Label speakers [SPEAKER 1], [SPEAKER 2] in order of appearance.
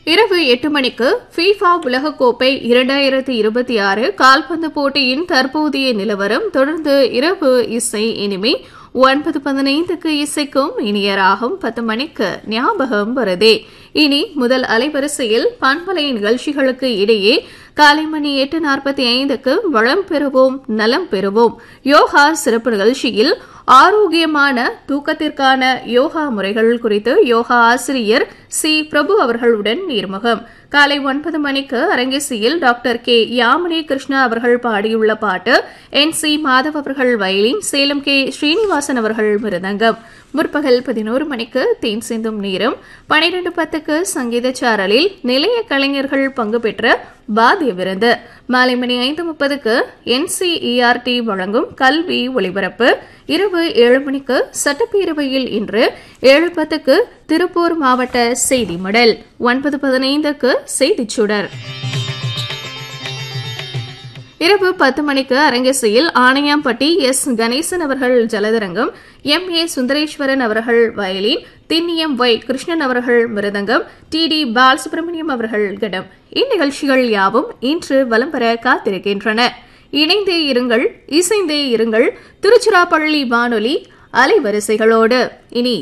[SPEAKER 1] இரவு எட்டு மணிக்கு ஃபீஃபா உலகக்கோப்பை இரண்டாயிரத்தி இருபத்தி ஆறு கால்பந்து போட்டியின் தற்போதைய நிலவரம் தொடர்ந்து இரவு இசை இனிமை ஒன்பது பதினைந்துக்கு இசைக்கும் இனியராகும் பத்து மணிக்கு ஞாபகம் வருதே இனி முதல் அலைவரிசையில் பண்பலை நிகழ்ச்சிகளுக்கு இடையே காலை மணி எட்டு நாற்பத்தி ஐந்துக்கு வளம் பெறுவோம் நலம் பெறுவோம் யோகா சிறப்பு நிகழ்ச்சியில் ஆரோக்கியமான தூக்கத்திற்கான யோகா முறைகள் குறித்து யோகா ஆசிரியர் சி பிரபு அவர்களுடன் நேர்முகம் காலை ஒன்பது மணிக்கு அரங்கேசியில் டாக்டர் கே யாமினி கிருஷ்ணா அவர்கள் பாடியுள்ள பாட்டு என் சி மாதவ் அவர்கள் வயலின் சேலம் கே ஸ்ரீனிவாசன் அவர்கள் மிருதங்கம் முற்பகல் பதினோரு மணிக்கு தேன் சிந்தும் நேரம் பனிரெண்டு பத்துக்கு சங்கீத சாரலில் நிலைய கலைஞர்கள் பங்கு பெற்ற பாதிய விருந்து மாலை மணி ஐந்து முப்பதுக்கு என்சிஇஆர்டி வழங்கும் கல்வி ஒளிபரப்பு இரவு ஏழு மணிக்கு சட்டப்பேரவையில் இன்று ஏழு பத்துக்கு திருப்பூர் மாவட்ட செய்தி மடல் ஒன்பது பதினைந்துக்கு செய்திச் சுடர் இரவு பத்து மணிக்கு அரங்கேசியில் ஆணையாம்பட்டி எஸ் கணேசன் அவர்கள் ஜலதரங்கம் எம் ஏ சுந்தரேஸ்வரன் அவர்கள் வயலின் திண்ணியம் ஒய் கிருஷ்ணன் அவர்கள் மிருதங்கம் டி டி பாலசுப்ரமணியம் அவர்கள் கடம் இந்நிகழ்ச்சிகள் யாவும் இன்று வலம் பெற காத்திருக்கின்றன இணைந்தே இருங்கள் இசைந்தே இருங்கள் திருச்சிராப்பள்ளி வானொலி அலைவரிசைகளோடு இனி